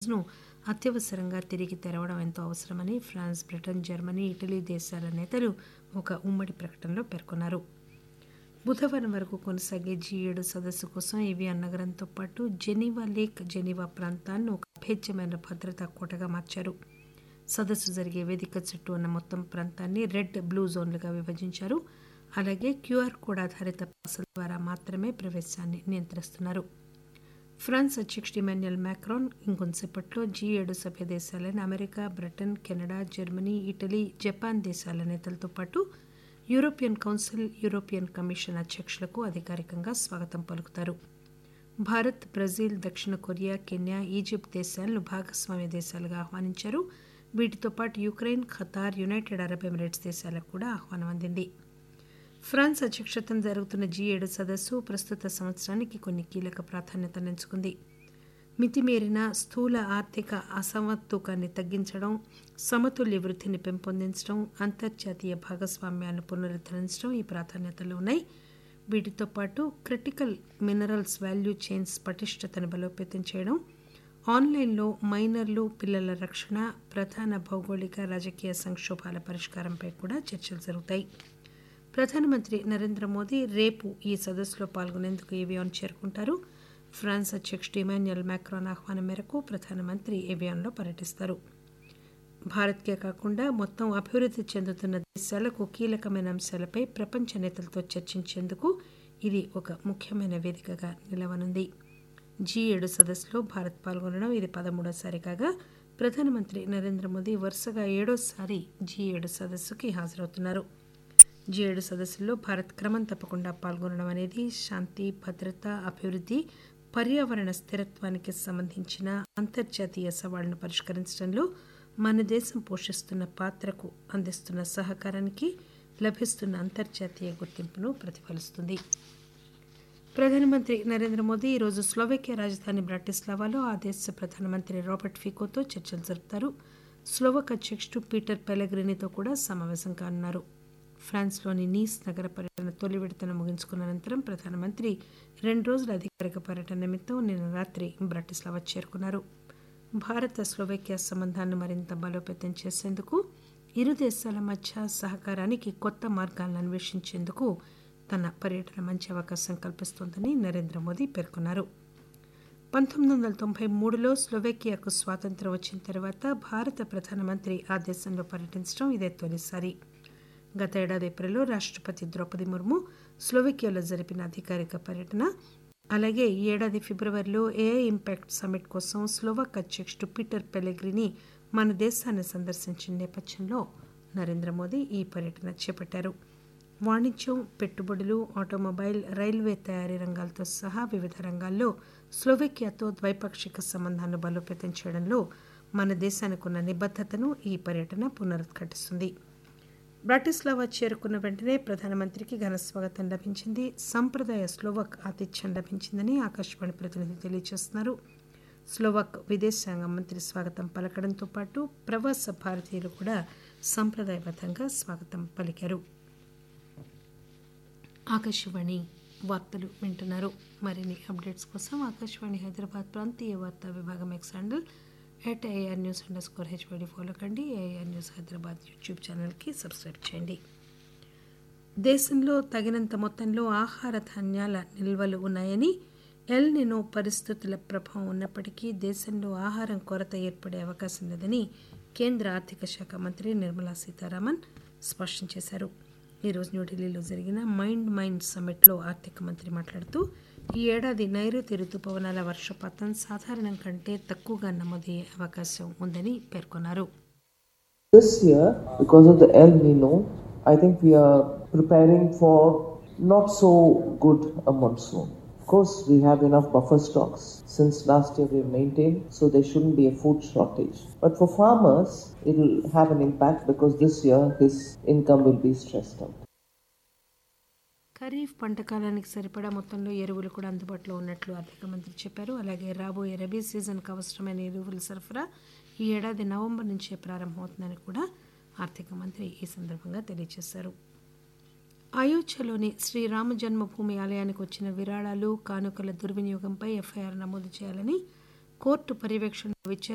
ను అత్యవసరంగా తిరిగి తెరవడం ఎంతో అవసరమని ఫ్రాన్స్ బ్రిటన్ జర్మనీ ఇటలీ దేశాల నేతలు ఒక ఉమ్మడి ప్రకటనలో పేర్కొన్నారు బుధవారం వరకు కొనసాగే జీ ఏడు సదస్సు కోసం ఏవియాన్ నగరంతో పాటు జెనీవా లేక్ జెనీవా ప్రాంతాన్ని ఒక అభేద్యమైన భద్రతా కోటగా మార్చారు సదస్సు జరిగే వేదిక చుట్టూ ఉన్న మొత్తం ప్రాంతాన్ని రెడ్ బ్లూ జోన్లుగా విభజించారు అలాగే క్యూఆర్ కోడ్ ఆధారిత పాసుల ద్వారా మాత్రమే ప్రవేశాన్ని నియంత్రిస్తున్నారు ఫ్రాన్స్ అధ్యక్షుడు ఇమాన్యుయల్ మ్యాక్రాన్ ఇంకొంతసేపట్లో జీ ఏడు సభ్య దేశాలైన America Britain Canada Germany Italy Japan దేశాల నేతలతో పాటు యూరోపియన్ కౌన్సిల్ యూరోపియన్ కమిషన్ అధ్యక్షులకు అధికారికంగా స్వాగతం పలుకుతారు భారత్ బ్రెజిల్ దక్షిణ కొరియా కెన్యా ఈజిప్ట్ దేశాలను భాగస్వామ్య దేశాలుగా ఆహ్వానించారు వీటితో పాటు Ukraine Qatar United Arab Emirates దేశాలకు కూడా ఆహ్వానం అందింది ఫ్రాన్స్ అధ్యక్షతన జరుగుతున్న జీ ఏడు సదస్సు ప్రస్తుత సంవత్సరానికి కొన్ని కీలక ప్రాధాన్యతను ఎంచుకుంది మితిమీరిన స్థూల ఆర్థిక అసమతుకాన్ని తగ్గించడం సమతుల్య వృద్ధిని పెంపొందించడం అంతర్జాతీయ భాగస్వామ్యాన్ని పునరుద్ధరించడం ఈ ప్రాధాన్యతలు ఉన్నాయి వీటితో పాటు క్రిటికల్ మినరల్స్ వాల్యూ చైన్స్ పటిష్టతను బలోపేతం చేయడం ఆన్లైన్లో మైనర్లు పిల్లల రక్షణ ప్రధాన భౌగోళిక రాజకీయ సంక్షోభాల పరిష్కారంపై కూడా చర్చలు జరుగుతాయి ప్రధానమంత్రి నరేంద్ర మోదీ రేపు ఈ సదస్సులో పాల్గొనేందుకు ఏవియాన్ చేరుకుంటారు ఫ్రాన్స్ అధ్యక్షుడు ఇమాన్యుయల్ మ్యాక్రాన్ ఆహ్వానం మేరకు ప్రధానమంత్రి ఏవియాన్లో పర్యటిస్తారు భారత్కే కాకుండా మొత్తం అభివృద్ధి చెందుతున్న దేశాలకు కీలకమైన అంశాలపై ప్రపంచ నేతలతో చర్చించేందుకు ఇది ఒక ముఖ్యమైన వేదికగా నిలవనుంది జీ ఏడు సదస్సులో భారత్ పాల్గొనడం ఇది పదమూడోసారి కాగా ప్రధానమంత్రి నరేంద్ర మోదీ వరుసగా ఏడోసారి జీ ఏడు సదస్సుకి హాజరవుతున్నారు జీ ఏడు సదస్సుల్లో భారత్ క్రమం తప్పకుండా పాల్గొనడం అనేది శాంతి భద్రత అభివృద్ధి పర్యావరణ స్థిరత్వానికి సంబంధించిన అంతర్జాతీయ సవాళ్లను పరిష్కరించడంలో మన దేశం పోషిస్తున్న పాత్రకు అందిస్తున్న సహకారానికి లభిస్తున్న అంతర్జాతీయ గుర్తింపును ప్రతిఫలిస్తుంది ప్రధానమంత్రి నరేంద్ర మోదీ ఈరోజు స్లోవేకియా రాజధాని బ్రాటిస్లావాలో ఆ దేశ ప్రధానమంత్రి రాబర్ట్ ఫికోతో చర్చలు జరుపుతారు స్లోవక్ అధ్యక్షుడు పీటర్ పెలగ్రినితో కూడా సమావేశం కానున్నారు ఫ్రాన్స్లోని నీస్ నగర పర్యటన తొలి విడతను ముగించుకున్న అనంతరం ప్రధానమంత్రి రెండు రోజుల అధికారిక పర్యటన నిమిత్తం నిన్న రాత్రి బ్రాటిస్లావా చేరుకున్నారు భారత స్లోవేకియా సంబంధాన్ని మరింత బలోపేతం చేసేందుకు ఇరు దేశాల మధ్య సహకారానికి కొత్త మార్గాలను అన్వేషించేందుకు తన పర్యటన మంచి అవకాశం కల్పిస్తోందని నరేంద్ర మోదీ పేర్కొన్నారు పంతొమ్మిది వందల తొంభై మూడులో స్లోవేకియాకు స్వాతంత్రం వచ్చిన తర్వాత భారత ప్రధానమంత్రి ఆ దేశంలో పర్యటించడం ఇదే తొలిసారి గత ఏడాది ఏప్రిల్లో రాష్ట్రపతి ద్రౌపది ముర్ము స్లోవేకియాలో జరిపిన అధికారిక పర్యటన అలాగే ఈ ఏడాది ఫిబ్రవరిలో ఏఐ ఇంపాక్ట్ సమ్మిట్ కోసం స్లోవాక్ అధ్యక్షుడు పీటర్ పెలెగ్రిని మన దేశాన్ని సందర్శించిన నేపథ్యంలో నరేంద్ర మోదీ ఈ పర్యటన చేపట్టారు వాణిజ్యం పెట్టుబడులు ఆటోమొబైల్ రైల్వే తయారీ రంగాలతో సహా వివిధ రంగాల్లో స్లోవేకియాతో ద్వైపాక్షిక సంబంధాలను బలోపేతం చేయడంలో మన దేశానికి ఉన్న నిబద్ధతను ఈ పర్యటన పునరుద్ఘాటిస్తుంది బ్రాటిస్లావా చేరుకున్న వెంటనే ప్రధానమంత్రికి ఘన స్వాగతం లభించింది సంప్రదాయ స్లోవక్ ఆతిథ్యం లభించిందని ఆకాశవాణి ప్రతినిధి తెలియజేస్తున్నారు స్లోవాక్ విదేశాంగ మంత్రి స్వాగతం పలకడంతో పాటు ప్రవాస భారతీయులు కూడా సంప్రదాయబద్ధంగా స్వాగతం పలికారు ఆకాశవాణి వార్తలు వింటున్నారు మరిన్ని అప్డేట్స్ కోసం ఆకాశవాణి హైదరాబాద్ ప్రాంతీయ వార్తా విభాగం X handle at AIR news underscore HYD follow కండి ఏఆర్ న్యూస్ హైదరాబాద్ యూట్యూబ్ ఛానల్కి సబ్స్క్రైబ్ చేయండి దేశంలో తగినంత మొత్తంలో ఆహార ధాన్యాల నిల్వలు ఉన్నాయని ఎల్ నినో పరిస్థితుల ప్రభావం ఉన్నప్పటికీ దేశంలో ఆహారం కొరత ఏర్పడే అవకాశం లేదని కేంద్ర ఆర్థిక శాఖ మంత్రి నిర్మలా సీతారామన్ స్పష్టం చేశారు ఈరోజు న్యూఢిల్లీలో జరిగిన మైండ్ మైండ్ సమ్మిట్లో ఆర్థిక మంత్రి మాట్లాడుతూ ఈ ఏడాది నైరుతి రుతుపవనాల వర్షపాతం సాధారణం కంటే తక్కువగా నమోదయ్యే అవకాశం ఉందని పేర్కొన్నారు This year, because of the El Nino, I think we are preparing for not so good a monsoon. Of course, we have enough buffer stocks. Since last year we have maintained, so there shouldn't be a food shortage. But for farmers, it will have an impact because this year his income will be stressed out. Kharif పంట కాలానికి సరిపడా మొత్తంలో ఎరువులు కూడా అందుబాటులో ఉన్నట్లు ఆర్థిక మంత్రి చెప్పారు అలాగే రాబోయే రబీ సీజన్కు అవసరమైన ఎరువుల సరఫరా ఈ ఏడాది నవంబర్ నుంచే ప్రారంభమవుతుందని కూడా ఆర్థిక మంత్రి ఈ సందర్భంగా తెలియజేశారు అయోధ్యలోని శ్రీరామ జన్మభూమి ఆలయానికి వచ్చిన విరాళాలు కానుకల దుర్వినియోగంపై ఎఫ్ఐఆర్ నమోదు చేయాలని కోర్టు పర్యవేక్షణ విచారణ